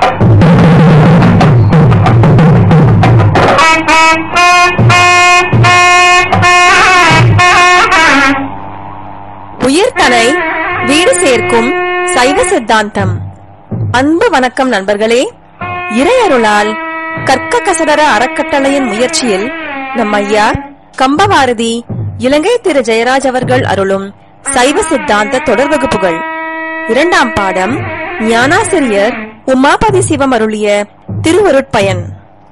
உயிர்தனை வீடு சேர்க்கும் சைவ சித்தாந்தம் அன்பு வணக்கம் நண்பர்களே இறையருளால் கற்க கசடர அறக்கட்டளையின் முயற்சியில் நம் ஐயா கம்பவாரதி இலங்கை திரு ஜெயராஜ் அவர்கள் அருளும் சைவ சித்தாந்த தொடர் வகுப்புகள் இரண்டாம் பாடம் ஞானாசிரியர் உமாபதி சிவம் அருளிய திருவருட்பயன்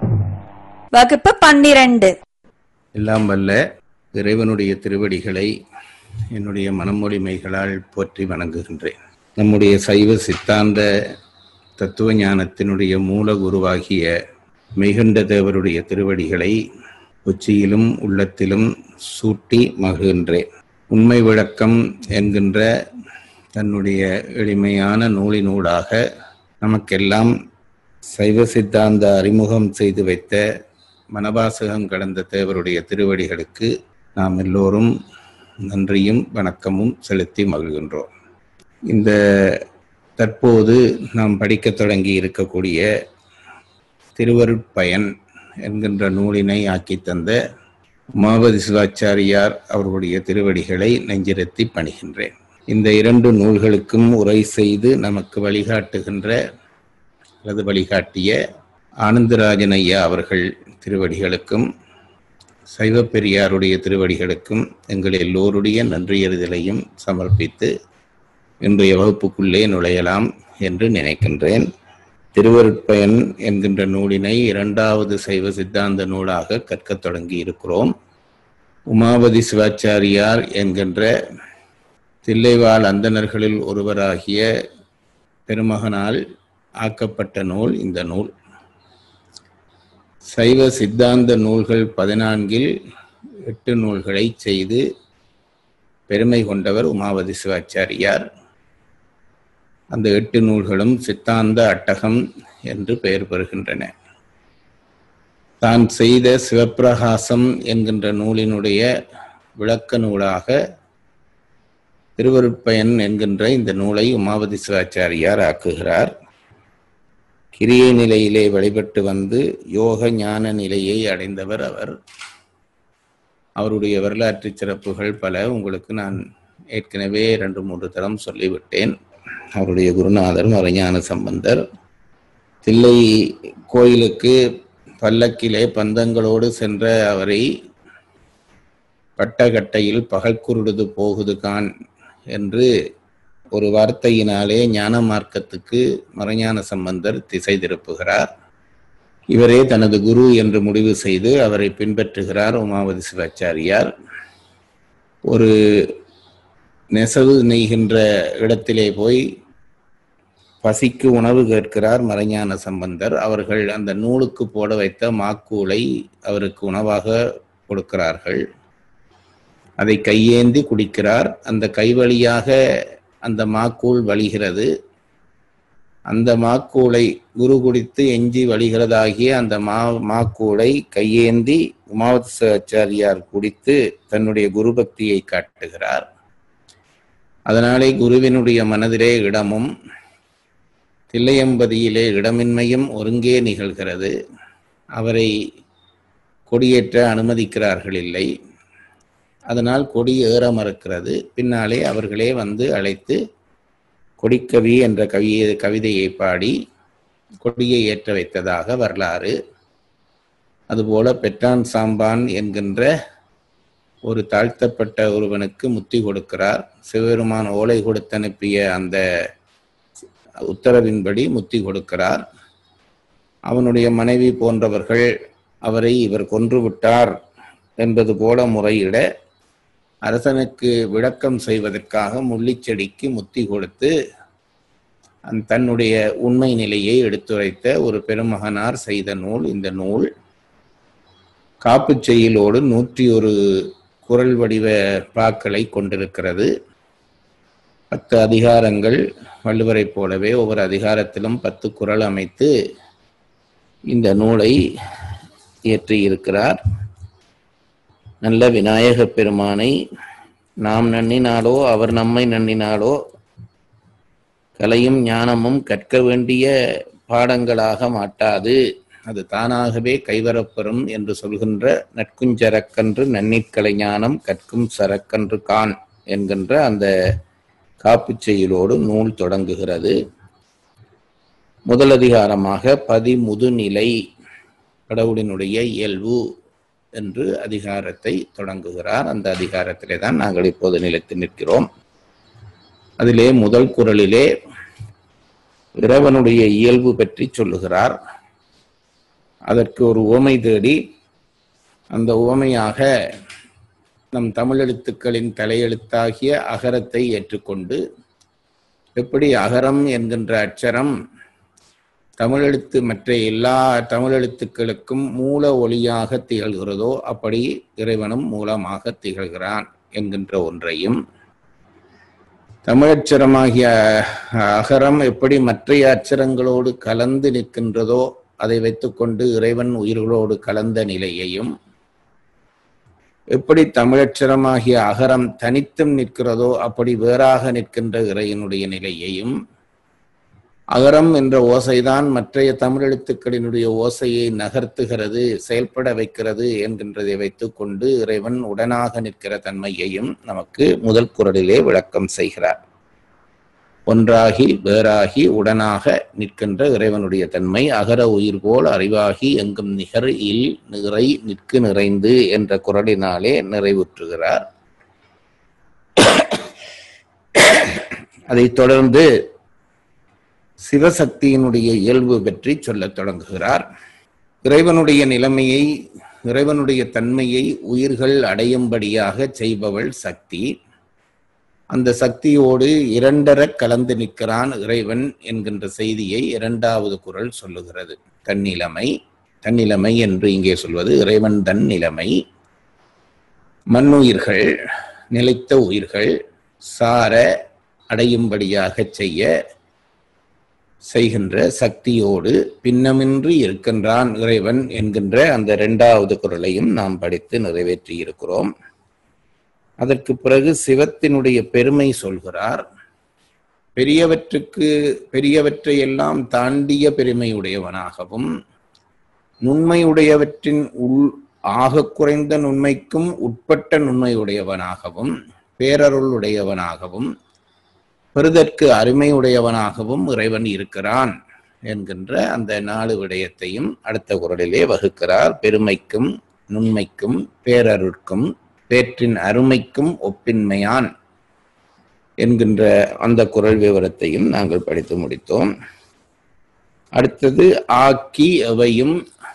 வகுப்பு பன்னிரண்டு எல்லாம் வல்ல இறைவனுடைய திருவடிகளை என்னுடைய மனமொழிமைகளால் போற்றி வணங்குகின்றேன் நம்முடைய சைவ சித்தாந்த தத்துவ ஞானத்தினுடைய மூல குருவாகிய மெய்கண்ட தேவருடைய திருவடிகளை உச்சியிலும் உள்ளத்திலும் சூட்டி மகிழ்கின்றேன் உண்மை விளக்கம் என்கின்ற தன்னுடைய எளிமையான நூலினூடாக நமக்கெல்லாம் சைவ சித்தாந்த அறிமுகம் செய்து வைத்த மனவாசகம் கடந்த தேவருடைய திருவடிகளுக்கு நாம் எல்லோரும் நன்றியும் வணக்கமும் செலுத்தி மகிழ்கின்றோம் இந்த தற்போது நாம் படிக்கத் தொடங்கி இருக்கக்கூடிய திருவருட்பயன் என்கின்ற நூலினை ஆக்கி தந்த உமாபதி சிவாச்சாரியார் அவர்களுடைய திருவடிகளை நெஞ்சிரத்தி பணிகின்றேன் இந்த இரண்டு நூல்களுக்கும் உரை செய்து நமக்கு வழிகாட்டுகின்ற அல்லது வழிகாட்டிய ஆனந்தராஜன் ஐயா அவர்கள் திருவடிகளுக்கும் சைவ பெரியாருடைய திருவடிகளுக்கும் எங்கள் எல்லோருடைய நன்றியறிதலையும் சமர்ப்பித்து இன்றைய வகுப்புக்குள்ளே நுழையலாம் என்று நினைக்கின்றேன் திருவருட்பயன் என்கின்ற நூலினை இரண்டாவது சைவ சித்தாந்த நூலாக கற்கத் தொடங்கி இருக்கிறோம் உமாபதி சிவாச்சாரியார் என்கின்ற தில்லைவாழ் அந்தணர்களில் ஒருவராகிய பெருமகனால் ஆக்கப்பட்ட நூல் இந்த நூல் சைவ சித்தாந்த நூல்கள் பதினான்கில் எட்டு நூல்களை செய்து பெருமை கொண்டவர் உமாவதி சிவாச்சாரியார் அந்த எட்டு நூல்களும் சித்தாந்த அட்டகம் என்று பெயர் பெறுகின்றன தான் செய்த சிவப்பிரகாசம் என்கின்ற நூலினுடைய விளக்க நூலாக திருவருட்பயன் என்கின்ற இந்த நூலை உமாவதி சிவாச்சாரியார் ஆக்குகிறார் கிரியை நிலையிலே வழிபட்டு வந்து யோக ஞான நிலையை அடைந்தவர் அவர் அவருடைய வரலாற்று சிறப்புகள் பல உங்களுக்கு நான் ஏற்கனவே ரெண்டு மூன்று தரம் சொல்லிவிட்டேன் அவருடைய குருநாதர் மறைஞான சம்பந்தர் தில்லை கோயிலுக்கு பல்லக்கிலே பந்தங்களோடு சென்ற அவரை பட்டகட்டையில் பகல் குருடுது போகுது கான் என்று ஒரு வார்த்தையினாலே ஞான மார்க்கத்துக்கு மறைஞான சம்பந்தர் திசை திருப்புகிறார் இவரே தனது குரு என்று முடிவு செய்து அவரை பின்பற்றுகிறார் உமாவதி சிவாச்சாரியார் ஒரு நெசவு நெய்கின்ற இடத்திலே போய் பசிக்கு உணவு கேட்கிறார் மறைஞான சம்பந்தர் அவர்கள் அந்த நூலுக்கு போட வைத்த மாக்கூளை அவருக்கு உணவாக கொடுக்கிறார்கள் அதை கையேந்தி குடிக்கிறார் அந்த கை வழியாக அந்த மாக்கூழ் வழிகிறது அந்த மாக்கூளை குரு குடித்து எஞ்சி வழிகிறதாகிய அந்த மா மாக்கூளை கையேந்தி உமாவத்தாச்சாரியார் குடித்து தன்னுடைய குரு பக்தியை காட்டுகிறார் அதனாலே குருவினுடைய மனதிலே இடமும் தில்லையம்பதியிலே இடமின்மையும் ஒருங்கே நிகழ்கிறது அவரை கொடியேற்ற அனுமதிக்கிறார்கள் இல்லை அதனால் கொடி ஏற மறுக்கிறது பின்னாலே அவர்களே வந்து அழைத்து கொடிக்கவி என்ற கவியை கவிதையை பாடி கொடியை ஏற்ற வைத்ததாக வரலாறு அதுபோல பெற்றான் சாம்பான் என்கின்ற ஒரு தாழ்த்தப்பட்ட ஒருவனுக்கு முத்தி கொடுக்கிறார் சிவபெருமான் ஓலை கொடுத்து அனுப்பிய அந்த உத்தரவின்படி முத்தி கொடுக்கிறார் அவனுடைய மனைவி போன்றவர்கள் அவரை இவர் கொன்று விட்டார் என்பது போல முறையிட அரசனுக்கு விளக்கம் செய்வதற்காக முள்ளிச்செடிக்கு முத்தி கொடுத்து அந் தன்னுடைய உண்மை நிலையை எடுத்துரைத்த ஒரு பெருமகனார் செய்த நூல் இந்த நூல் காப்புச் செய்யுளோடு நூற்றி ஒரு குரல் வடிவ பாக்களை கொண்டிருக்கிறது பத்து அதிகாரங்கள் வள்ளுவரை போலவே ஒவ்வொரு அதிகாரத்திலும் பத்து குரல் அமைத்து இந்த நூலை இயற்றியிருக்கிறார் நல்ல விநாயக பெருமானை நாம் நன்னினாலோ அவர் நம்மை நன்னினாலோ கலையும் ஞானமும் கற்க வேண்டிய பாடங்களாக மாட்டாது அது தானாகவே கைவரப்பெறும் என்று சொல்கின்ற நற்குஞ்சரக்கன்று நன்னிற்கலை ஞானம் கற்கும் சரக்கன்று கான் என்கின்ற அந்த காப்புச் செய்யுளோடு நூல் தொடங்குகிறது முதலதிகாரமாக பதிமுதுநிலை கடவுளினுடைய இயல்பு என்று அதிகாரத்தை தொடங்குகிறார் அந்த அதிகாரத்திலே தான் நாங்கள் இப்போது நிலைத்து நிற்கிறோம் அதிலே முதல் குரலிலே இறைவனுடைய இயல்பு பற்றி சொல்லுகிறார் அதற்கு ஒரு உவமை தேடி அந்த உவமையாக நம் தமிழெழுத்துக்களின் தலையெழுத்தாகிய அகரத்தை ஏற்றுக்கொண்டு எப்படி அகரம் என்கின்ற அச்சரம் தமிழெழுத்து மற்ற எல்லா தமிழெழுத்துக்களுக்கும் மூல ஒளியாக திகழ்கிறதோ அப்படி இறைவனும் மூலமாக திகழ்கிறான் என்கின்ற ஒன்றையும் தமிழச்சரமாகிய அகரம் எப்படி மற்றைய அச்சரங்களோடு கலந்து நிற்கின்றதோ அதை வைத்துக்கொண்டு இறைவன் உயிர்களோடு கலந்த நிலையையும் எப்படி தமிழச்சரமாகிய அகரம் தனித்தும் நிற்கிறதோ அப்படி வேறாக நிற்கின்ற இறைவனுடைய நிலையையும் அகரம் என்ற ஓசைதான் மற்றைய தமிழெழுத்துக்களினுடைய ஓசையை நகர்த்துகிறது செயல்பட வைக்கிறது என்கின்றதை வைத்துக்கொண்டு இறைவன் உடனாக நிற்கிற தன்மையையும் நமக்கு முதல் குரலிலே விளக்கம் செய்கிறார் ஒன்றாகி வேறாகி உடனாக நிற்கின்ற இறைவனுடைய தன்மை அகர உயிர் போல் அறிவாகி எங்கும் நிகர் இல் நிறை நிற்கு நிறைந்து என்ற குரலினாலே நிறைவுற்றுகிறார் அதைத் தொடர்ந்து சிவசக்தியினுடைய இயல்பு பற்றி சொல்லத் தொடங்குகிறார் இறைவனுடைய நிலைமையை இறைவனுடைய தன்மையை உயிர்கள் அடையும்படியாக செய்பவள் சக்தி அந்த சக்தியோடு இரண்டர கலந்து நிற்கிறான் இறைவன் என்கின்ற செய்தியை இரண்டாவது குரல் சொல்லுகிறது தன்னிலைமை தன்னிலைமை என்று இங்கே சொல்வது இறைவன் தன் நிலைமை மண்ணுயிர்கள் நிலைத்த உயிர்கள் சார அடையும்படியாக செய்ய செய்கின்ற சக்தியோடு பின்னமின்றி இருக்கின்றான் இறைவன் என்கின்ற அந்த இரண்டாவது குரலையும் நாம் படித்து நிறைவேற்றி இருக்கிறோம் அதற்கு பிறகு சிவத்தினுடைய பெருமை சொல்கிறார் பெரியவற்றுக்கு பெரியவற்றை எல்லாம் தாண்டிய பெருமையுடையவனாகவும் நுண்மையுடையவற்றின் உள் ஆக குறைந்த நுண்மைக்கும் உட்பட்ட நுண்மையுடையவனாகவும் பேரருள் உடையவனாகவும் பெறுதற்கு அருமையுடையவனாகவும் இறைவன் இருக்கிறான் என்கின்ற அந்த நாலு விடயத்தையும் அடுத்த குரலிலே வகுக்கிறார் பெருமைக்கும் நுண்மைக்கும் பேரருட்கும் பேற்றின் அருமைக்கும் ஒப்பின்மையான் என்கின்ற அந்த குரல் விவரத்தையும் நாங்கள் படித்து முடித்தோம் அடுத்தது ஆக்கி எவையும்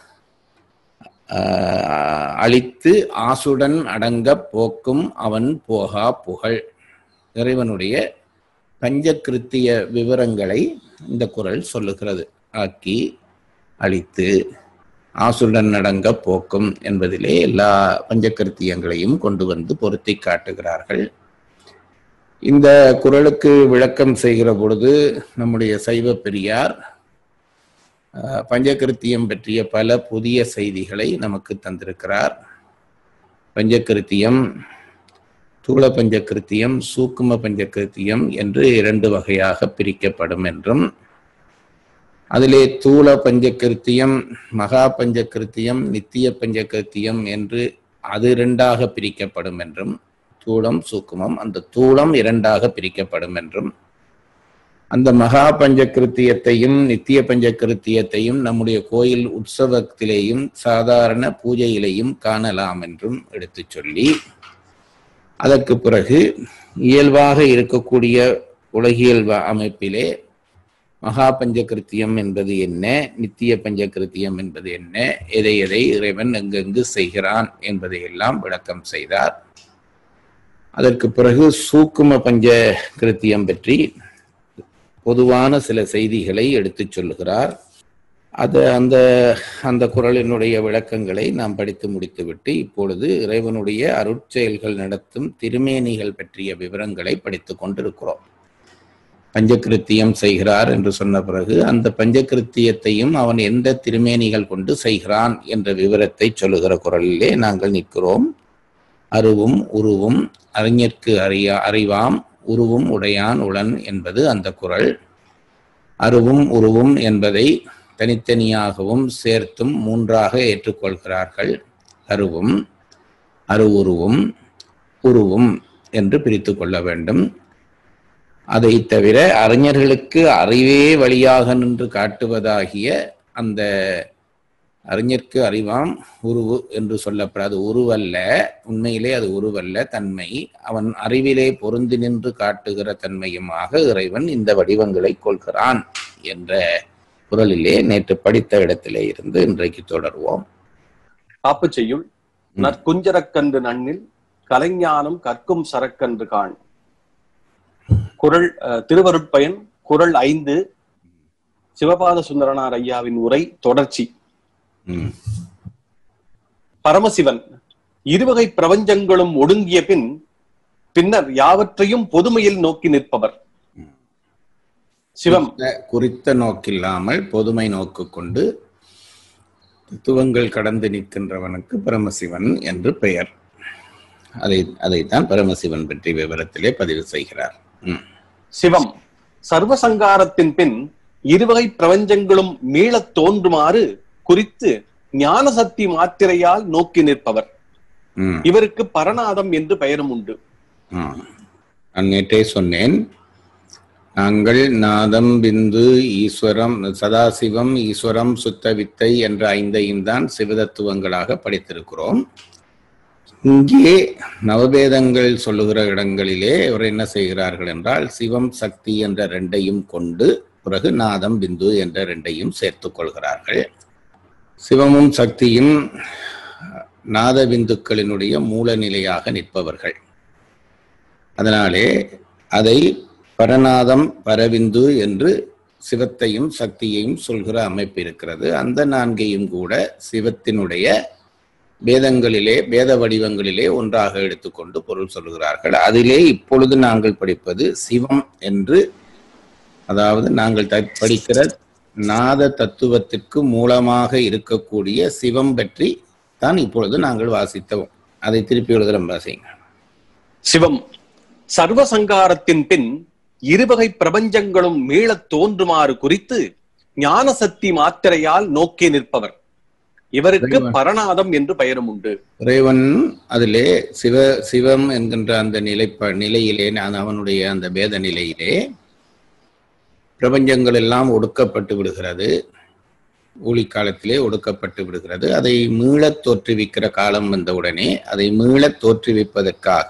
அழித்து ஆசுடன் அடங்க போக்கும் அவன் போகா புகழ் இறைவனுடைய பஞ்சகிருத்திய விவரங்களை இந்த குரல் சொல்லுகிறது ஆக்கி அழித்து ஆசுடன் அடங்க போக்கும் என்பதிலே எல்லா பஞ்சகிருத்தியங்களையும் கொண்டு வந்து பொருத்தி காட்டுகிறார்கள் இந்த குரலுக்கு விளக்கம் செய்கிற பொழுது நம்முடைய சைவ பெரியார் பஞ்சகிருத்தியம் பற்றிய பல புதிய செய்திகளை நமக்கு தந்திருக்கிறார் பஞ்சகிருத்தியம் தூள பஞ்சகிருத்தியம் சூக்கும பஞ்சகிருத்தியம் என்று இரண்டு வகையாக பிரிக்கப்படும் என்றும் அதிலே தூள பஞ்சகிருத்தியம் மகா பஞ்சகிருத்தியம் நித்திய பஞ்சகிருத்தியம் என்று அது இரண்டாக பிரிக்கப்படும் என்றும் தூளம் சூக்குமம் அந்த தூளம் இரண்டாக பிரிக்கப்படும் என்றும் அந்த மகா பஞ்சகிருத்தியத்தையும் நித்திய பஞ்சகிருத்தியத்தையும் நம்முடைய கோயில் உற்சவத்திலேயும் சாதாரண பூஜையிலேயும் காணலாம் என்றும் எடுத்துச் சொல்லி அதற்கு பிறகு இயல்பாக இருக்கக்கூடிய உலகியல் அமைப்பிலே மகா பஞ்சகிருத்தியம் என்பது என்ன நித்திய பஞ்சகிருத்தியம் என்பது என்ன எதை எதை இறைவன் எங்கெங்கு செய்கிறான் என்பதை எல்லாம் விளக்கம் செய்தார் அதற்கு பிறகு சூக்கும பஞ்ச கிருத்தியம் பற்றி பொதுவான சில செய்திகளை எடுத்துச் சொல்லுகிறார் அது அந்த அந்த குரலினுடைய விளக்கங்களை நாம் படித்து முடித்துவிட்டு இப்பொழுது இறைவனுடைய அருட்செயல்கள் நடத்தும் திருமேனிகள் பற்றிய விவரங்களை படித்துக் கொண்டிருக்கிறோம் பஞ்சகிருத்தியம் செய்கிறார் என்று சொன்ன பிறகு அந்த பஞ்சகிருத்தியத்தையும் அவன் எந்த திருமேனிகள் கொண்டு செய்கிறான் என்ற விவரத்தை சொல்லுகிற குரலிலே நாங்கள் நிற்கிறோம் அருவும் உருவும் அறிஞர்க்கு அறியா அறிவாம் உருவும் உடையான் உளன் என்பது அந்த குரல் அருவும் உருவும் என்பதை தனித்தனியாகவும் சேர்த்தும் மூன்றாக ஏற்றுக்கொள்கிறார்கள் அருவும் அருவுருவும் உருவும் என்று பிரித்து கொள்ள வேண்டும் அதை தவிர அறிஞர்களுக்கு அறிவே வழியாக நின்று காட்டுவதாகிய அந்த அறிஞர்க்கு அறிவாம் உருவு என்று சொல்லப்படாது உருவல்ல உண்மையிலே அது உருவல்ல தன்மை அவன் அறிவிலே பொருந்தி நின்று காட்டுகிற தன்மையுமாக இறைவன் இந்த வடிவங்களை கொள்கிறான் என்ற குரலிலே நேற்று படித்த இடத்திலே இருந்து இன்றைக்கு தொடர்வோம் காப்பு செய்யுள் நற்குஞ்சரக்கன்று நன்னில் கலைஞானம் கற்கும் சரக்கன்று காண் குரல் அஹ், திருவருட்பயன் குரல் ஐந்து சிவபாத சுந்தரனார் ஐயாவின் உரை தொடர்ச்சி ம். பரமசிவன் இருவகை பிரபஞ்சங்களும் ஒடுங்கிய பின் பின்னர் யாவற்றையும் பொதுமையில் நோக்கி நிற்பவர் சிவம் குறித்த- குறித்த நோக்கில்லாமல் பொதுமை நோக்கு கொண்டு தத்துவங்கள் கடந்து நிற்கின்றவனுக்கு பரமசிவன் என்று பெயர் அதை அதைத்தான் பரமசிவன் பற்றி விவரத்திலே பதிவு செய்கிறார் ம். சிவம் சர்வசங்காரத்தின் பின் இருவகை பிரபஞ்சங்களும் மீளத் தோன்றுமாறு குறித்து ஞான சக்தி மாத்திரையால் நோக்கி நிற்பவர் ம். இவருக்கு பரநாதம் என்று பெயரும் உண்டு ஆ. நான் நேற்றே சொன்னேன் நாங்கள் நாதம் பிந்து ஈஸ்வரம் சதாசிவம் ஈஸ்வரம் சுத்த வித்தை என்ற ஐந்தையும் தான் சிவதத்துவங்களாக படித்திருக்கிறோம் இங்கே நவவேதங்கள் சொல்லுகிற இடங்களிலே இவர் என்ன செய்கிறார்கள் என்றால் சிவம் சக்தி என்ற ரெண்டையும் கொண்டு பிறகு நாதம் பிந்து என்ற ரெண்டையும் சேர்த்துக் கொள்கிறார்கள் சிவமும் சக்தியும் நாத பிந்துக்களினுடைய மூல நிலையாக நிற்பவர்கள் அதனாலே அதை பரநாதம் பரவிந்து என்று சிவத்தையும் சக்தியையும் சொல்கிற அமைப்பு இருக்கிறது அந்த நான்கையும் கூட சிவத்தினுடைய வேதங்களிலே வேத வடிவங்களிலே ஒன்றாக எடுத்துக்கொண்டு பொருள் சொல்கிறார்கள் அதிலே இப்பொழுது நாங்கள் படிப்பது சிவம் என்று அதாவது நாங்கள் த- படிக்கிற நாத தத்துவத்திற்கு மூலமாக இருக்கக்கூடிய சிவம் பற்றி தான் இப்பொழுது நாங்கள் வாசித்தோம் அதை திருப்பி எழுதுகிறோம் வாசிங்க சிவம் சர்வசங்காரத்தின் பின் இருவகை பிரபஞ்சங்களும் மீளத் தோன்றுமாறு குறித்து ஞான சக்தி மாத்திரையால் நோக்கி நிற்பவர் இவருக்கு பரநாதம் என்று பெயரும் உண்டு இறைவன் அதிலே சிவ சிவம் என்கின்ற அந்த நிலை நிலையிலே நான் அவனுடைய அந்த பேத நிலையிலே பிரபஞ்சங்கள் எல்லாம் ஒடுக்கப்பட்டு விடுகிறது ஊழி காலத்திலே ஒடுக்கப்பட்டு விடுகிறது அதை மீளத் தோற்றுவிக்கிற காலம் வந்தவுடனே அதை மீளத் தோற்றுவிப்பதற்காக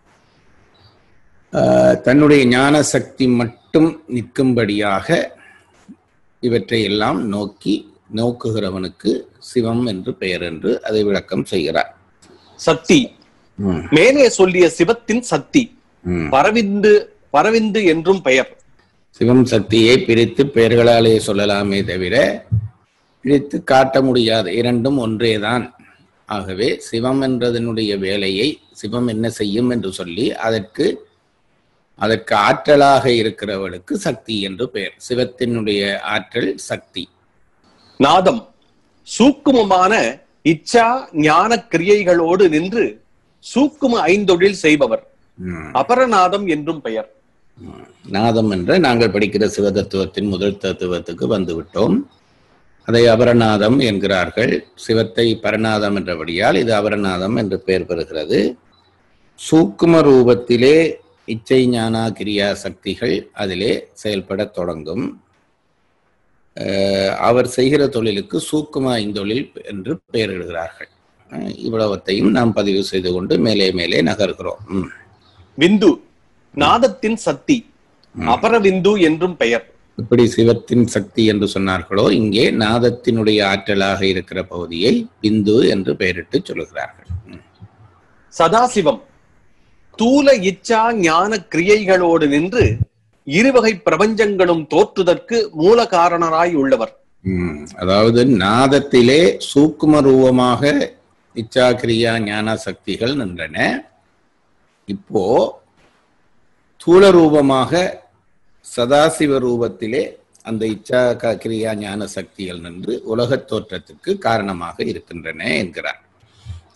ஆஹ், தன்னுடைய ஞான சக்தி மட்டும் நிற்கும்படியாக இவற்றை எல்லாம் நோக்கி நோக்குகிறவனுக்கு சிவம் என்று பெயர் என்று அதை விளக்கம் செய்கிறார் சக்தி ம், மேலே சொல்லிய சிவத்தின் சக்தி ம். பரவிந்து பரவிந்து என்றும் பெயர் சிவம் சக்தியை பிரித்து பெயர்களாலே சொல்லலாமே தவிர பிரித்து காட்ட முடியாது இரண்டும் ஒன்றேதான் ஆகவே சிவம் என்றதனுடைய வேலையை சிவம் என்ன செய்யும் என்று சொல்லி அதற்கு அதற்கு ஆற்றலாக இருக்கிறவளுக்கு சக்தி என்று பெயர் சிவத்தினுடைய ஆற்றல் சக்தி நாதம் சூக்குமமான இச்சா ஞான கிரியைகளோடு நின்று சூக்கும ஐந்தொழில் செய்பவர் ம். அபரநாதம் என்றும் பெயர் நாதம் என்ற நாங்கள் படிக்கிற சிவதத்துவத்தின் முதல் தத்துவத்துக்கு வந்துவிட்டோம் அதை அபரநாதம் என்கிறார்கள் சிவத்தை பரநாதம் என்றபடியால் இது அபரநாதம் என்று பெயர் பெறுகிறது சூக்கும ரூபத்திலே இச்சை ஞானா கிரியா சக்திகள் அதிலே செயல்படத் தொடங்கும் அஹ், அவர் செய்கிற தொழிலுக்கு சூக்கும ஐந்தொழில் என்று பெயரிடுகிறார்கள் அஹ், இவ்வளவத்தையும் நாம் பதிவு செய்து கொண்டு மேலே மேலே நகர்கிறோம் ம். விந்து நாதத்தின் சக்தி அபரவிந்து என்றும் பெயர் இப்படி சிவத்தின் சக்தி என்று சொன்னார்களோ இங்கே நாதத்தினுடைய ஆற்றலாக இருக்கிற பகுதியை பிந்து என்று பெயரிட்டு சொல்லுகிறார்கள் ம். சதாசிவம் தூல இச்சா ஞான கிரியைகளோடு நின்று இருவகை பிரபஞ்சங்களும் தோற்றுதற்கு மூல காரணராய் உள்ளவர் ம். அதாவது நாதத்திலே சூக்கும ரூபமாக இச்சா கிரியா ஞான சக்திகள் நின்றன இப்போ தூல ரூபமாக சதாசிவ ரூபத்திலே அந்த இச்சா க- கிரியா ஞான சக்திகள் நின்று உலகத் தோற்றத்துக்கு காரணமாக இருக்கின்றன என்கிறார்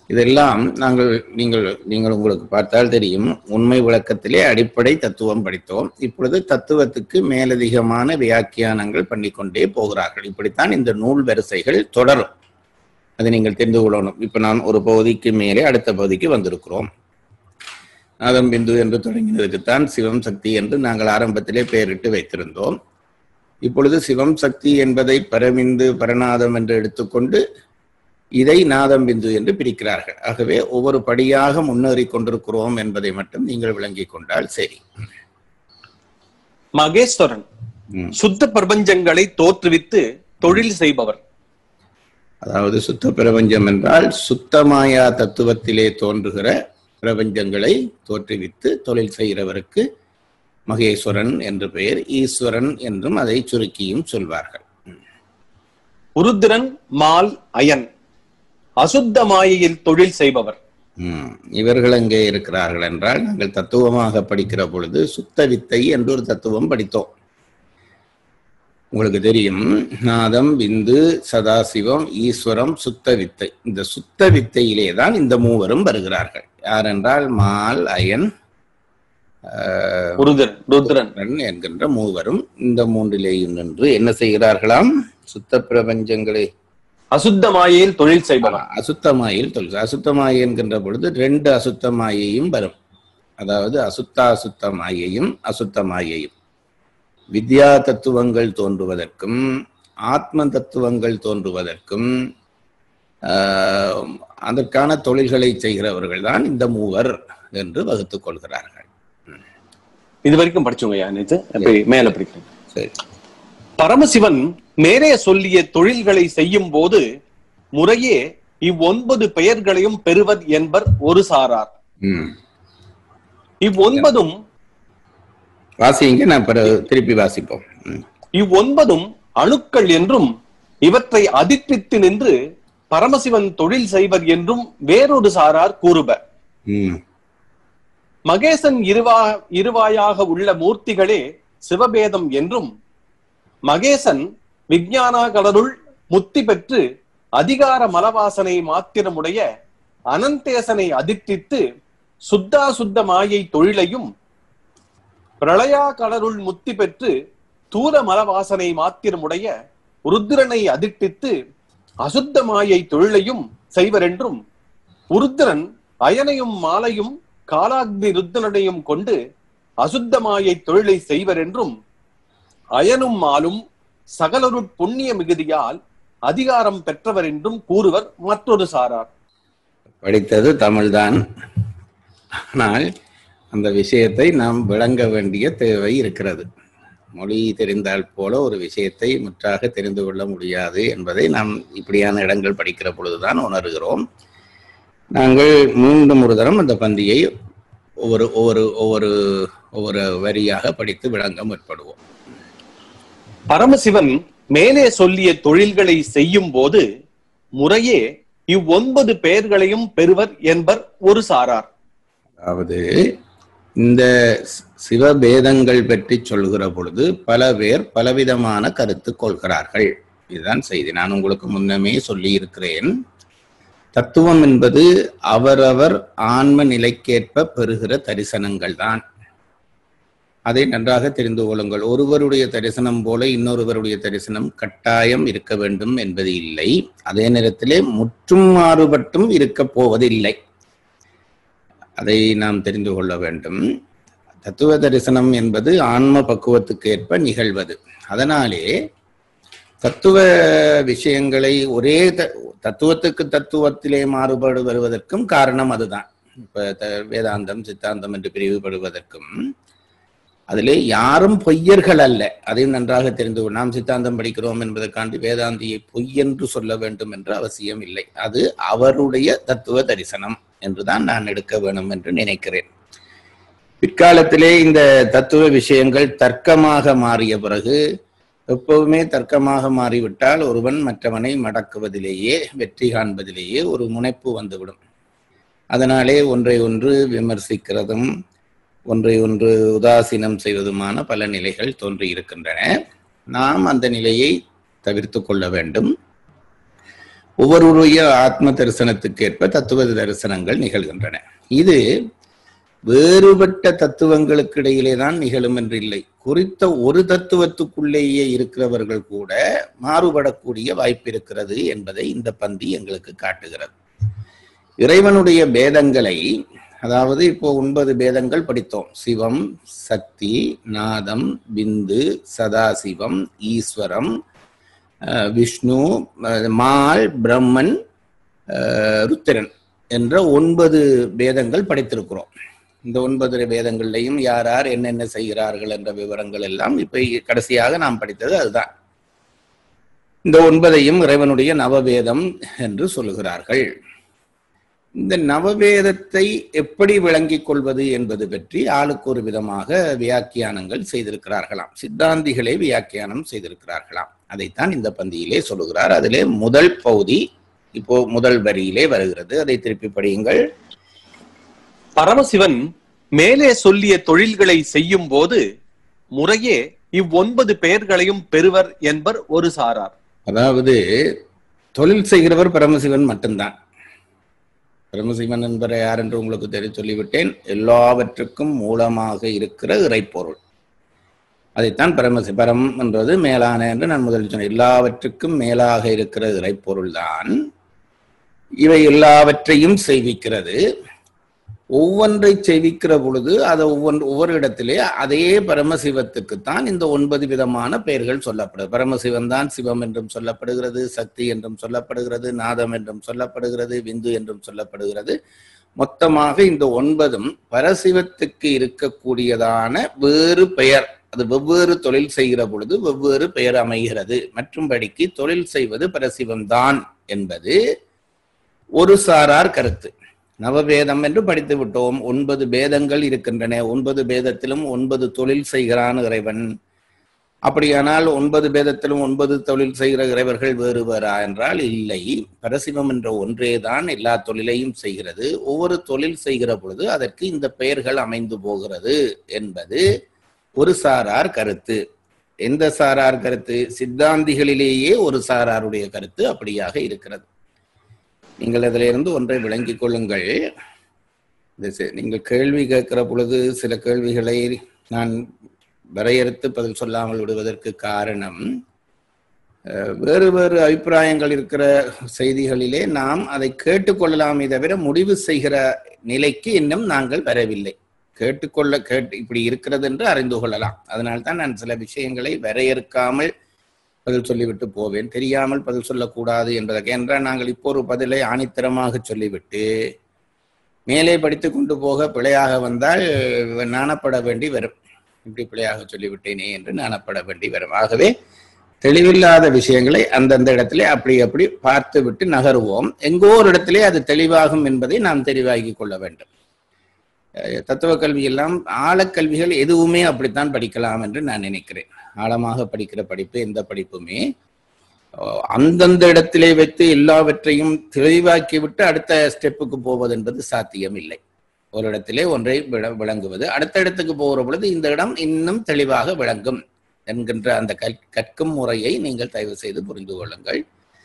இதெல்லாம் நாங்கள் நீங்கள் நீங்கள் உங்களுக்கு பார்த்தால் தெரியும் உண்மை விளக்கத்திலே அடிப்படை தத்துவம் படித்தோம் இப்பொழுது தத்துவத்துக்கு மேலதிகமான வியாக்கியானங்கள் பண்ணிக்கொண்டே போகிறார்கள் இப்படித்தான் இந்த நூல் வரிசைகள் தொடரும் அதை நீங்கள் தெரிந்து கொள்ளணும் இப்ப நான் ஒரு பகுதிக்கு மேலே அடுத்த பகுதிக்கு வந்திருக்கிறோம் நாதம் பிந்து என்று தொடங்கினதுக்குத்தான் சிவம் சக்தி என்று நாங்கள் ஆரம்பத்திலே பெயரிட்டு வைத்திருந்தோம் இப்பொழுது சிவம் சக்தி என்பதை பரமிந்து பரநாதம் என்று எடுத்துக்கொண்டு இதை நாதம் பிந்து என்று பிரிக்கிறார்கள் ஆகவே ஒவ்வொரு படியாக முன்னேறி கொண்டிருக்கிறோம் என்பதை மட்டும் நீங்கள் விளங்கிக் கொண்டால் சரி மகேஸ்வரன் ம். சுத்த பிரபஞ்சங்களை தோற்றுவித்து தொழில் செய்பவர் அதாவது சுத்த பிரபஞ்சம் என்றால் சுத்தமாயா தத்துவத்திலே தோன்றுகிற பிரபஞ்சங்களை தோற்றுவித்து தொழில் செய்கிறவருக்கு மகேஸ்வரன் என்று பெயர் ஈஸ்வரன் என்றும் அதை சுருக்கியும் சொல்வார்கள் உருத்திரன் மால் அயன் அசுத்த மாயையில் தொழில் செய்பவர் ம். இவர்கள் எங்கே இருக்கிறார்கள் என்றால் நாங்கள் தத்துவமாக படிக்கிற பொழுது சுத்த வித்தை என்று ஒரு தத்துவம் படித்தோம் உங்களுக்கு தெரியும் நாதம் விந்து சதாசிவம் ஈஸ்வரம் சுத்த வித்தை இந்த சுத்த வித்தையிலே தான் இந்த மூவரும் வருகிறார்கள் யார் என்றால் மால் அயன் ஆஹ், உருதிரன் ருத்ரன் ருத்ரன் என்கின்ற மூவரும் இந்த மூன்றிலேயும் நின்று என்ன செய்கிறார்களாம் சுத்த பிரபஞ்சங்களை அசுத்த மாயையில் தொழில் செய்பவர் அசுத்தமாயில் தொழில் அசுத்தமாயை என்கின்ற பொழுது ரெண்டு அசுத்தமாயையும் வரும் அதாவது அசுத்த அசுத்தமாயையும் அசுத்தமாயையும் வித்யா தத்துவங்கள் தோன்றுவதற்கும் ஆத்ம தத்துவங்கள் தோன்றுவதற்கும் ஆஹ், அதற்கான தொழில்களை செய்கிறவர்கள் தான் இந்த மூவர் என்று வகுத்துக் கொள்கிறார்கள் இது வரைக்கும் படிச்சோங்க ஐயா நேத்து அப்ப மேல படிக்கிறேன் சரி பரமசிவன் மேலே சொல்லிய தொழில்களை செய்யும் போது முறையே இவ்வொன்பது பெயர்களையும் பெறுவர் என்பர் ஒரு சாரார் ம் இவ்வொன்பதும் வாசிங்க நான் பிறகு திருப்பி வாசிப்போம் ம். இவ்வொன்பதும் அணுக்கள் என்றும் இவற்றை அதிர்ப்பித்து நின்று பரமசிவன் தொழில் செய்வர் என்றும் வேறொரு சாரார் கூறுவர் ம் மகேசன் இருவா இருவாயாக உள்ள மூர்த்திகளே சிவபேதம் என்றும் மகேசன் விஞ்ஞானாகலருள் முத்தி பெற்று அதிகார மலவாசனை மாத்திரமுடைய அனந்தேசனை அதிர்த்தித்து சுத்தா சுத்த மாயை தொழிலையும் பிரளயா கடருள் முத்தி பெற்று தூர மலவாசனை மாத்திரமுடைய உருத்திரனை அதிர்ட்டித்து அசுத்த மாயை தொழிலையும் செய்வரென்றும் உருத்திரன் அயனையும் மாலையும் காலாக்னி ருத்தனையும் கொண்டு அசுத்த மாயை தொழிலை செய்வரென்றும் அயனும் மாலும் சகலருட் புண்ணிய மிகுதியால் அதிகாரம் பெற்றவர் என்றும் கூறுவர் மற்றொரு சாரார் படித்தது தமிழ்தான் ஆனால் அந்த விஷயத்தை நாம் விளங்க வேண்டிய தேவை இருக்கிறது மொழி தெரிந்தால் போல ஒரு விஷயத்தை முற்றாக தெரிந்து கொள்ள முடியாது என்பதை நாம் இப்படியான இடங்கள் படிக்கிற பொழுதுதான் உணர்கிறோம் நாங்கள் மீண்டும் ஒரு தரம் அந்த பந்தியை ஒவ்வொரு ஒவ்வொரு ஒவ்வொரு ஒவ்வொரு வரியாக படித்து விளங்க முற்படுவோம் பரமசிவன் மேலே சொல்லிய தொழில்களை செய்யும் போது முறையே இவ்வொன்பது பெயர்களையும் பெறுவர் என்பர் ஒரு சாரார் அதாவது இந்த சி- சிவபேதங்கள் பற்றி சொல்கிற பொழுது பல பேர் பலவிதமான கருத்து கொள்கிறார்கள் இதுதான் செய்தி நான் உங்களுக்கு முன்னமே சொல்லி இருக்கிறேன் தத்துவம் என்பது அவரவர் ஆன்ம நிலைக்கேற்ப பெறுகிற தரிசனங்கள் தான் அதை நன்றாக தெரிந்து கொள்ளுங்கள் ஒருவருடைய தரிசனம் போல இன்னொருவருடைய தரிசனம் கட்டாயம் இருக்க வேண்டும் என்பது இல்லை அதே நேரத்திலே முற்றும் மாறுபட்டும் இருக்க போவதில்லை அதை நாம் தெரிந்து கொள்ள வேண்டும் தத்துவ தரிசனம் என்பது ஆன்ம பக்குவத்துக்கு ஏற்ப நிகழ்வது அதனாலே தத்துவ விஷயங்களை ஒரே த- தத்துவத்துக்கு தத்துவத்திலே மாறுபாடு வருவதற்கும் காரணம் அதுதான் இப்ப த- வேதாந்தம் சித்தாந்தம் என்று பிரிவுபடுவதற்கும் அதிலே யாரும் பொய்யர்கள் அல்ல அதையும் நன்றாக தெரிந்து கொள் நாம் சித்தாந்தம் படிக்கிறோம் என்பதற்காண்டி வேதாந்தியை பொய் என்று சொல்ல வேண்டும் என்ற அவசியம் இல்லை அது அவருடைய தத்துவ தரிசனம் என்றுதான் நான் எடுக்க வேண்டும் என்று நினைக்கிறேன் பிற்காலத்திலே இந்த தத்துவ விஷயங்கள் தர்க்கமாக மாறிய பிறகு எப்பவுமே தர்க்கமாக மாறிவிட்டால் ஒருவன் மற்றவனை மடக்குவதிலேயே வெற்றி காண்பதிலேயே ஒரு முனைப்பு வந்துவிடும் அதனாலே ஒன்றை ஒன்று விமர்சிக்கிறதும் ஒன்றை ஒன்று உதாசீனம் செய்வதுமான பல நிலைகள் தோன்றி இருக்கின்றன நாம் அந்த நிலையை தவிர்த்து கொள்ள வேண்டும் ஒவ்வொருவருடைய ஆத்ம தரிசனத்துக்கேற்ப தத்துவ தரிசனங்கள் நிகழ்கின்றன இது வேறுபட்ட தத்துவங்களுக்கு இடையிலே தான் நிகழும் என்று இல்லை குறித்த ஒரு தத்துவத்துக்குள்ளேயே இருக்கிறவர்கள் கூட மாறுபடக்கூடிய வாய்ப்பு இருக்கிறது என்பதை இந்த பந்தி எங்களுக்கு காட்டுகிறது இறைவனுடைய பேதங்களை அதாவது இப்போ ஒன்பது பேதங்கள் படித்தோம் சிவம் சக்தி நாதம் பிந்து சதாசிவம் ஈஸ்வரம் அஹ், விஷ்ணு அஹ், மால் பிரம்மன் அஹ், ருத்திரன் என்ற ஒன்பது பேதங்கள் படித்திருக்கிறோம் இந்த ஒன்பது வேதங்கள்லையும் யார் யார் என்னென்ன செய்கிறார்கள் என்ற விவரங்கள் எல்லாம் இப்ப கடைசியாக நாம் படித்தது அதுதான் இந்த ஒன்பதையும் இறைவனுடைய நவவேதம் என்று சொல்லுகிறார்கள் இந்த நவவேதத்தை எப்படி விளங்கிக் கொள்வது என்பது பற்றி ஆளுக்கு ஒரு விதமாக வியாக்கியானங்கள் செய்திருக்கிறார்களாம் சித்தாந்திகளே வியாக்கியானம் செய்திருக்கிறார்களாம் அதைத்தான் இந்த பந்தியிலே சொல்லுகிறார் அதிலே முதல் பகுதி இப்போ முதல் வரியிலே வருகிறது அதை திருப்பி படியுங்கள் பரமசிவன் மேலே சொல்லிய தொழில்களை செய்யும் போது முறையே இவ்வொன்பது பெயர்களையும் பெறுவர் என்பர் ஒரு சாரார் அதாவது தொழில் செய்கிறவர் பரமசிவன் மட்டும்தான் பரமசிவன் என்பவர் யார் என்று உங்களுக்கு தெரிய சொல்லிவிட்டேன் எல்லாவற்றுக்கும் மூலமாக இருக்கிற இறைப்பொருள் அதைத்தான் பரமசி பரம் என்பது மேலான என்று நான் முதலில் சொன்னேன் எல்லாவற்றுக்கும் மேலாக இருக்கிற இறைப்பொருள் தான் இவை எல்லாவற்றையும் செய்விக்கிறது ஒவ்வொன்றை செய்விக்கிற பொழுது அதை ஒவ்வொன்று ஒவ்வொரு இடத்திலே அதே பரமசிவத்துக்குத்தான் இந்த ஒன்பது விதமான பெயர்கள் சொல்லப்படுது பரமசிவன் தான் சிவம் என்றும் சொல்லப்படுகிறது சக்தி என்றும் சொல்லப்படுகிறது நாதம் என்றும் சொல்லப்படுகிறது விந்து என்றும் சொல்லப்படுகிறது மொத்தமாக இந்த ஒன்பதும் பரசிவத்துக்கு இருக்கக்கூடியதான வேறு பெயர் அது வெவ்வேறு தொழில் செய்கிற பொழுது வெவ்வேறு பெயர் அமைகிறது மற்றும்படிக்கு தொழில் செய்வது பரசிவம்தான் என்பது ஒரு சாரார் கருத்து நவவேதம் என்று படித்து விட்டோம் ஒன்பது பேதங்கள் இருக்கின்றன ஒன்பது பேதத்திலும் ஒன்பது தொழில் செய்கிறான் இறைவன் அப்படியானால் ஒன்பது பேதத்திலும் ஒன்பது தொழில் செய்கிற இறைவர்கள் வேறு வேறா என்றால் இல்லை பரசிவம் என்ற ஒன்றேதான் எல்லா தொழிலையும் செய்கிறது ஒவ்வொரு தொழில் செய்கிற பொழுது அதற்கு இந்த பெயர்கள் அமைந்து போகிறது என்பது ஒரு சாரார் கருத்து எந்த சாரார் கருத்து சித்தாந்திகளிலேயே ஒரு சாராருடைய கருத்து அப்படியாக இருக்கிறது நீங்கள் அதிலிருந்து ஒன்றை விளங்கிக் கொள்ளுங்கள் இது சி- நீங்கள் கேள்வி கேட்கிற பொழுது சில கேள்விகளை நான் வரையறுத்து பதில் சொல்லாமல் விடுவதற்கு காரணம் அஹ், வேறு வேறு அபிப்பிராயங்கள் இருக்கிற செய்திகளிலே நாம் அதை கேட்டுக்கொள்ளலாமே தவிர முடிவு செய்கிற நிலைக்கு இன்னும் நாங்கள் வரவில்லை கேட்டுக்கொள்ள கேட்டு இப்படி இருக்கிறது என்று அறிந்து கொள்ளலாம் அதனால்தான் நான் சில விஷயங்களை வரையறுக்காமல் பதில் சொல்லிவிட்டு போவேன் தெரியாமல் பதில் சொல்லக்கூடாது என்பதற்கு என்றால் நாங்கள் இப்போ ஒரு பதிலை ஆணித்தரமாக சொல்லிவிட்டு மேலே படித்து கொண்டு போக பிழையாக வந்தால் நாணப்பட வேண்டி வரும் இப்படி பிழையாக சொல்லிவிட்டேனே என்று நாணப்பட வேண்டி வரும் ஆகவே தெளிவில்லாத விஷயங்களை அந்தந்த இடத்திலே அப்படி அப்படி பார்த்து விட்டு நகருவோம் எங்கோ ஒரு இடத்திலே அது தெளிவாகும் என்பதை நாம் தெளிவாக்கிக் கொள்ள வேண்டும் அஹ் தத்துவ கல்வி எல்லாம் ஆழக்கல்விகள் எதுவுமே அப்படித்தான் படிக்கலாம் என்று நான் நினைக்கிறேன் ஆழமாக படிக்கிற படிப்பு எந்த படிப்புமே அஹ் அந்தந்த இடத்திலே வைத்து எல்லாவற்றையும் தெளிவாக்கி விட்டு அடுத்த ஸ்டெப்புக்கு போவது என்பது சாத்தியம் இல்லை ஒரு இடத்திலே ஒன்றை விள- விளங்குவது அடுத்த இடத்துக்கு போகிற பொழுது இந்த இடம் இன்னும் தெளிவாக விளங்கும் என்கின்ற அந்த கற்- கற்கும் முறையை நீங்கள் தயவு செய்து புரிந்து கொள்ளுங்கள்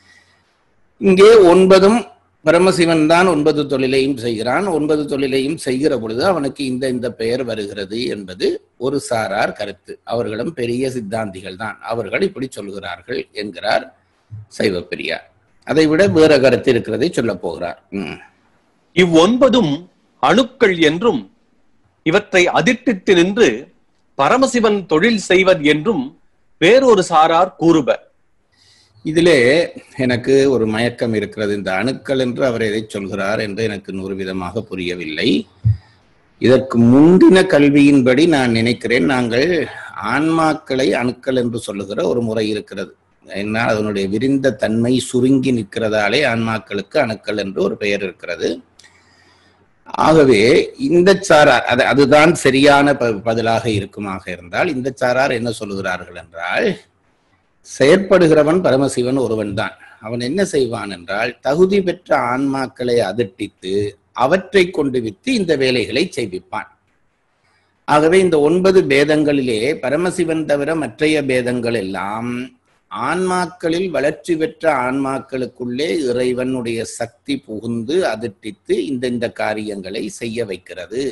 இங்கே ஒன்பதும் பரமசிவன் தான் ஒன்பது தொழிலையும் செய்கிறான் ஒன்பது தொழிலையும் செய்கிற பொழுது அவனுக்கு இந்த இந்த பெயர் வருகிறது என்பது ஒரு சாரார் கருத்து அவர்களும் பெரிய சித்தாந்திகள் தான் அவர்கள் இப்படி சொல்கிறார்கள் என்கிறார் சைவ பெரியார் அதை விட வேற கருத்து இருக்கிறதை சொல்ல போகிறார் ம். இவ்வொன்பதும் அணுக்கள் என்றும் இவற்றை அதிர்ட்டித்து நின்று பரமசிவன் தொழில் செய்வர் என்றும் வேறொரு சாரார் கூறுவர் இதிலே எனக்கு ஒரு மயக்கம் இருக்கிறது இந்த அணுக்கள் என்று அவர் எதை சொல்கிறார் என்று எனக்கு நூறு விதமாக புரியவில்லை இதற்கு முந்தின கல்வியின்படி நான் நினைக்கிறேன் நாங்கள் ஆன்மாக்களை அணுக்கள் என்று சொல்லுகிற ஒரு முறை இருக்கிறது என்ன அதனுடைய விரிந்த தன்மை சுருங்கி நிற்கிறதாலே ஆன்மாக்களுக்கு அணுக்கள் என்று ஒரு பெயர் இருக்கிறது ஆகவே இந்த சாரார் அது அதுதான் சரியான ப- பதிலாக இருக்குமாக இருந்தால் இந்த சாரார் என்ன சொல்லுகிறார்கள் என்றால் செயற்படுகிறவன் பரமசிவன் ஒருவன் தான் அவன் என்ன செய்வான் என்றால் தகுதி பெற்ற ஆன்மாக்களை அதிர்ட்டித்து அவற்றை கொண்டு வித்து இந்த வேலைகளை செய்விப்பான் ஆகவே இந்த ஒன்பது பேதங்களிலே பரமசிவன் தவிர மற்றைய பேதங்கள் எல்லாம் ஆன்மாக்களில் வளர்ச்சி பெற்ற ஆன்மாக்களுக்குள்ளே இறைவனுடைய சக்தி புகுந்து அதிர்ட்டித்து இந்த இந்த காரியங்களை செய்ய வைக்கிறது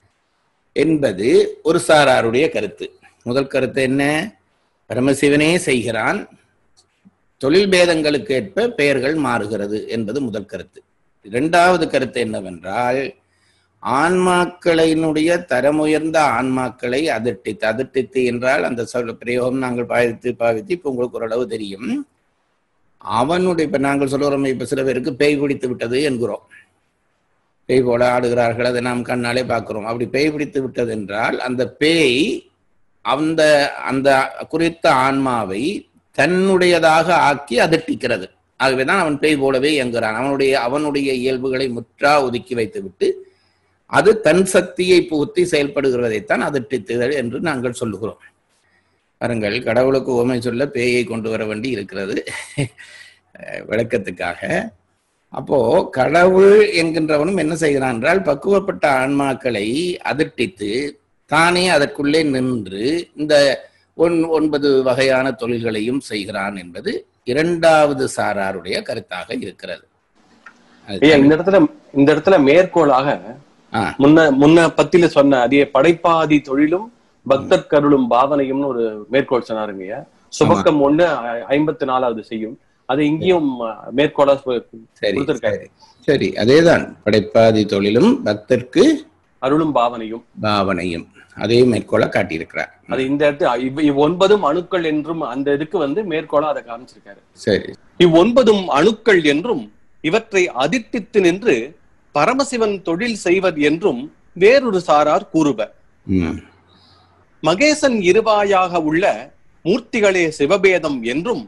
என்பது ஒரு சாராருடைய கருத்து முதல் கருத்து என்ன பரமசிவனே செய்கிறான் தொழில் பேதங்களுக்கு ஏற்ப பெயர்கள் மாறுகிறது என்பது முதல் கருத்து இரண்டாவது கருத்து என்னவென்றால் ஆன்மாக்களினுடைய தரமுயர்ந்த ஆன்மாக்களை அதிர்ட்டித்து அதிர்ட்டித்து என்றால் அந்த சொல் பிரயோகம் நாங்கள் பாவித்து பாவித்து இப்போ உங்களுக்கு ஓரளவு தெரியும் அவனுடைய இப்ப நாங்கள் சொல்லுறோம் இப்ப சில பேருக்கு பேய் பிடித்து விட்டது என்கிறோம் பேய் போல ஆடுகிறார்கள் அதை நாம் கண்ணாலே பார்க்கிறோம் அப்படி பேய் பிடித்து விட்டது என்றால் அந்த பேய் அந்த அந்த குறித்த ஆன்மாவை தன்னுடையதாக ஆக்கி அதிர்ட்டிக்கிறது ஆகவேதான் அவன் பேய் போலவே இயங்குகிறான் அவனுடைய அவனுடைய இயல்புகளை முற்றா ஒதுக்கி வைத்துவிட்டு அது தன் சக்தியை புகுத்தி செயல்படுகிறதைத்தான் அதிர்ட்டித்துதல் என்று நாங்கள் சொல்லுகிறோம் பாருங்கள் கடவுளுக்கு உவமை சொல்ல பேயை கொண்டு வர வேண்டி இருக்கிறது அஹ் விளக்கத்துக்காக அப்போ கடவுள் என்கின்றவனும் என்ன செய்கிறான் என்றால் பக்குவப்பட்ட ஆன்மாக்களை அதிர்ட்டித்து தானே அதற்குள்ளே நின்று இந்த ஒன் ஒன்பது வகையான தொழில்களையும் செய்கிறான் என்பது இரண்டாவது சாராருடைய கருத்தாக இருக்கிறது அது ஐயா இந்த இடத்துல இந்த இடத்துல மேற்கோளாக ஆ, முன்ன முன்ன பத்தில சொன்ன அதே படைப்பாதி தொழிலும் பக்தர் கருளும் பாவனையும்னு ஒரு மேற்கோள் சொன்னாருங்க ஐயா சுபக்கம் ஒண்ணு ஐ- ஐம்பத்தி நாலாவது செய்யும் அது இங்கேயும் அஹ், மேற்கோளா சொ- சரி கொடுத்திருக்காரு சரி சரி அதேதான் படைப்பாதி தொழிலும் பக்தர்க்கு அருளும் பாவனையும் பாவனையும் அதே மேற்கோளை காட்டியிருக்கிறார் அது இந்த இடத்து இவ் இவ் ஒன்பதும் அணுக்கள் என்றும் அந்த இதுக்கு வந்து மேற்கோளா அதை காமிச்சிருக்காரு சரி இவ்வொன்பதும் அணுக்கள் என்றும் இவற்றை அதிர்ட்டித்து நின்று பரமசிவன் தொழில் செய்வது என்றும் வேறொரு சாரார் கூறுவர் ம் மகேசன் இருவாயாக உள்ள மூர்த்திகளே சிவபேதம் என்றும்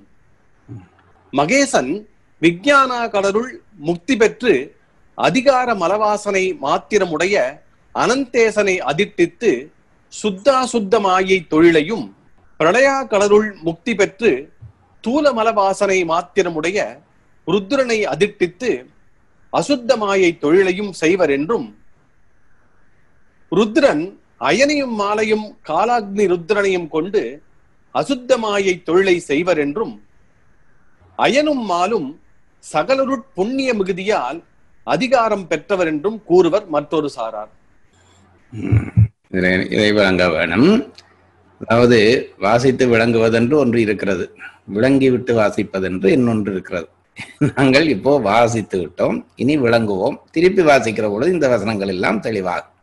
மகேசன் விஞ்ஞான கடலுள் முக்தி பெற்று அதிகார மலவாசனை மாத்திரமுடைய அனந்தேசனை அதிர்ட்டித்து சுத்தாசுத்தமாயை தொழிலையும் பிரளயா கடலுள் முக்தி பெற்று தூல மலவாசனை மாத்திரமுடைய ருத்ரனை அதிர்ட்டித்து அசுத்தமாயை தொழிலையும் செய்வர் என்றும் ருத்ரன் அயனையும் மாலையும் காலாக்னி ருத்ரனையும் கொண்டு அசுத்தமாயை தொழிலை செய்வர் என்றும் அயனும் மாலும் சகலருட் புண்ணிய மிகுதியால் அதிகாரம் பெற்றவர் என்றும் கூறுவர் மற்றொரு சாரார் இதை இதை விளங்க வேணும் அதாவது வாசித்து விளங்குவதென்று ஒன்று இருக்கிறது விளங்கி விட்டு வாசிப்பதென்று இன்னொன்று இருக்கிறது நாங்கள் இப்போ வாசித்து விட்டோம் இனி விளங்குவோம் திருப்பி வாசிக்கிற பொழுது இந்த வசனங்கள் எல்லாம் தெளிவாகும்